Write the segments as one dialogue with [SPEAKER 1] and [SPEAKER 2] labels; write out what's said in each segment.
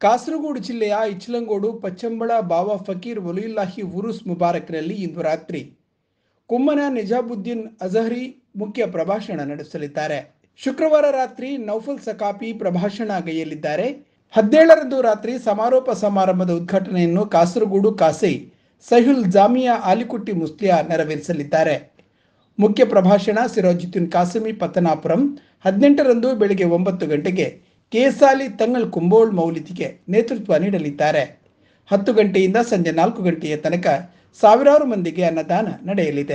[SPEAKER 1] ಕಾಸರಗೋಡು ಜಿಲ್ಲೆಯ ಇಚ್ಲಂಗೋಡು ಪಚ್ಚಂಬಳ ಬಾಬಾ ಫಕೀರ್ ವಲಿಯುಲ್ಲಾಹಿ ಉರುಸ್ ಮುಬಾರಕ್ನಲ್ಲಿ ಇಂದು ರಾತ್ರಿ ಕುಮ್ಮನ ನಿಜಾಬುದ್ದೀನ್ ಅಜಹರಿ ಮುಖ್ಯ ಪ್ರಭಾಷಣ ನಡೆಸಲಿದ್ದಾರೆ ಶುಕ್ರವಾರ ರಾತ್ರಿ ನೌಫಲ್ ಸಕಾಪಿ ಪ್ರಭಾಷಣ ಗೈಯಲಿದ್ದಾರೆ ಹದಿನೇಳರಂದು ರಾತ್ರಿ ಸಮಾರೋಪ ಸಮಾರಂಭದ ಉದ್ಘಾಟನೆಯನ್ನು ಕಾಸರಗೋಡು ಕಾಸೈ ಸಹುಲ್ ಜಾಮಿಯಾ ಆಲಿಕುಟ್ಟಿ ಮುಸ್ಲಿಯಾ ನೆರವೇರಿಸಲಿದ್ದಾರೆ ಮುಖ್ಯ ಪ್ರಭಾಷಣ ಸಿರಾಜುದ್ದೀನ್ ಕಾಸಮಿ ಪತ್ತನಾಪುರಂ ಹದಿನೆಂಟರಂದು ಬೆಳಗ್ಗೆ ಒಂಬತ್ತು ಗಂಟೆಗೆ ಕೇಸಾಲಿ ತಂಗಳ್ ಕುಂಬೋಳ್ ಮೌಲಿತಿಗೆ ನೇತೃತ್ವ ನೀಡಲಿದ್ದಾರೆ ಹತ್ತು ಗಂಟೆಯಿಂದ ಸಂಜೆ ನಾಲ್ಕು ಗಂಟೆಯ ತನಕ ಸಾವಿರಾರು ಮಂದಿಗೆ ಅನ್ನದಾನ ನಡೆಯಲಿದೆ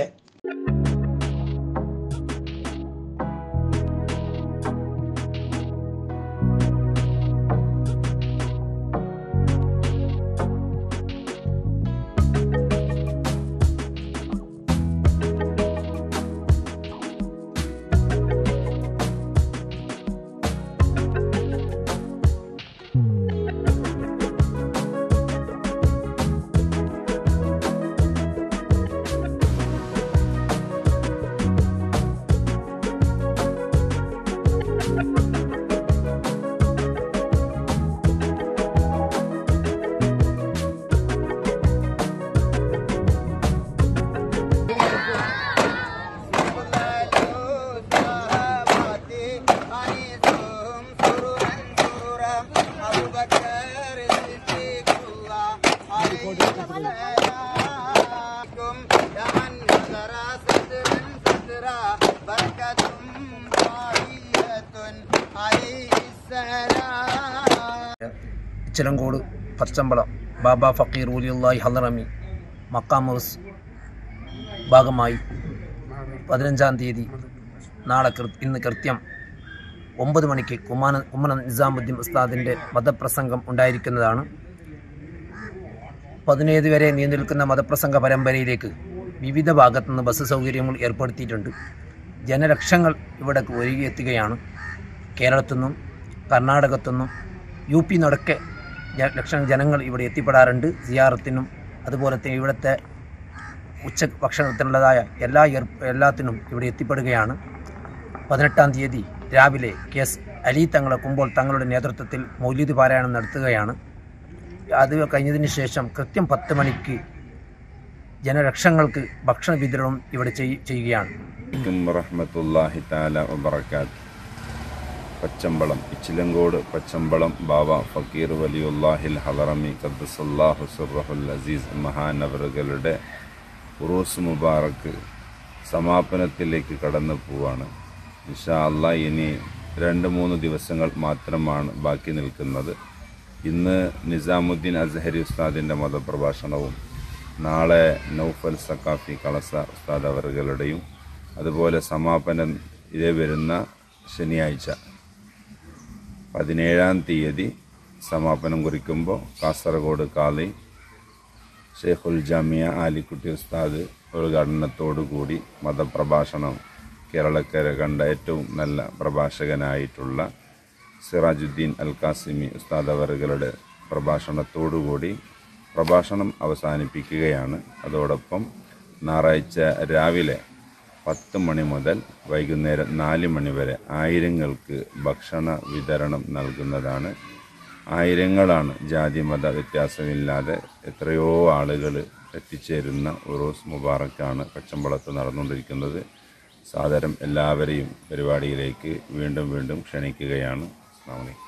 [SPEAKER 2] ചിലങ്കോട് പച്ചമ്പളം ബാബ ഫക്കീർ ഉലിയുള്ളാഹി ഹലറമി മക്കാമൂസ് ഭാഗമായി പതിനഞ്ചാം തീയതി നാളെ കൃ ഇന്ന് കൃത്യം ഒമ്പത് മണിക്ക് കുമാന കുമ്മന നിസാമുദ്ദീൻ ഉസ്താദിൻ്റെ മതപ്രസംഗം ഉണ്ടായിരിക്കുന്നതാണ് പതിനേഴ് വരെ നീണ്ടു നിൽക്കുന്ന മതപ്രസംഗ പരമ്പരയിലേക്ക് വിവിധ ഭാഗത്തുനിന്ന് ബസ് സൗകര്യങ്ങൾ ഏർപ്പെടുത്തിയിട്ടുണ്ട് ജനലക്ഷങ്ങൾ ഇവിടേക്ക് ഒഴുകിയെത്തുകയാണ് കേരളത്തു നിന്നും കർണാടകത്തു നിന്നും യു പി നടക്കെ ജ- ലക്ഷം ജനങ്ങൾ ഇവിടെ എത്തിപ്പെടാറുണ്ട് സിയാറത്തിനും അതുപോലെ തന്നെ ഇവിടുത്തെ ഉച്ച ഭക്ഷണത്തിനുള്ളതായ എല്ലാ ഏർ- എല്ലാത്തിനും ഇവിടെ എത്തിപ്പെടുകയാണ് പതിനെട്ടാം തീയതി രാവിലെ കെ എസ് അലി തങ്ങളെ കുമ്പോൾ തങ്ങളുടെ നേതൃത്വത്തിൽ മൗലീദ് പാരായണം നടത്തുകയാണ് അത് കഴിഞ്ഞതിന് ശേഷം കൃത്യം പത്ത് മണിക്ക് ജനലക്ഷങ്ങൾക്ക് ഭക്ഷണ വിതരണം ഇവിടെ ചെയ്- ചെയ്യുകയാണ്
[SPEAKER 3] അലൈക്കും വറഹ്മത്തുള്ളാഹി തആല വബറകാത്ത് പച്ചമ്പളം ഇച്ചിലങ്കോട് പച്ചമ്പളം ബാബ ഫക്കീർ വലിയുല്ലാഹിൽ ഹലറമി ഖദ്ദസല്ലാഹു സുറഹുൽ അസീസ് മഹാനവറുകളുടെ ഉറൂസ് മുബാറക്ക് സമാപനത്തിലേക്ക് കടന്നു പോവാണ് ഇൻഷാ അല്ലാ ഇനി രണ്ട് മൂന്ന് ദിവസങ്ങൾ മാത്രമാണ് ബാക്കി നിൽക്കുന്നത് ഇന്ന് നിസാമുദ്ദീൻ അസ്ഹരി ഉസ്താദിൻ്റെ മതപ്രഭാഷണവും നാളെ നൗഫൽ സക്കാഫി കളസ ഉസ്താദ് അവറുകളുടെയും അതുപോലെ സമാപനം ഇതേ വരുന്ന ശനിയാഴ്ച പതിനേഴാം തീയതി സമാപനം കുറിക്കുമ്പോൾ കാസർഗോഡ് കാളി ഷെയ്ഖുൽ ജാമിയ ആലിക്കുട്ടി ഉസ്താദ് ഉദ്ഘാടനത്തോടു കൂടി മതപ്രഭാഷണം കേരളക്കര കണ്ട ഏറ്റവും നല്ല പ്രഭാഷകനായിട്ടുള്ള സിറാജുദ്ദീൻ അൽ കാസിമി ഉസ്താദ് അവറുകളുടെ പ്രഭാഷണത്തോടുകൂടി പ്രഭാഷണം അവസാനിപ്പിക്കുകയാണ് അതോടൊപ്പം ഞായറാഴ്ച രാവിലെ പത്ത് മണി മുതൽ വൈകുന്നേരം നാല് മണി വരെ ആയിരങ്ങൾക്ക് ഭക്ഷണ വിതരണം നൽകുന്നതാണ് ആയിരങ്ങളാണ് ജാതി മത വ്യത്യാസമില്ലാതെ എത്രയോ ആളുകൾ എത്തിച്ചേരുന്ന ഉറൂസ് മുബാറക്കാണ് പച്ചമ്പളത്ത് നടന്നുകൊണ്ടിരിക്കുന്നത് സാദരം എല്ലാവരെയും പരിപാടിയിലേക്ക് വീണ്ടും വീണ്ടും ക്ഷണിക്കുകയാണ് അസ്സാം വലൈക്കും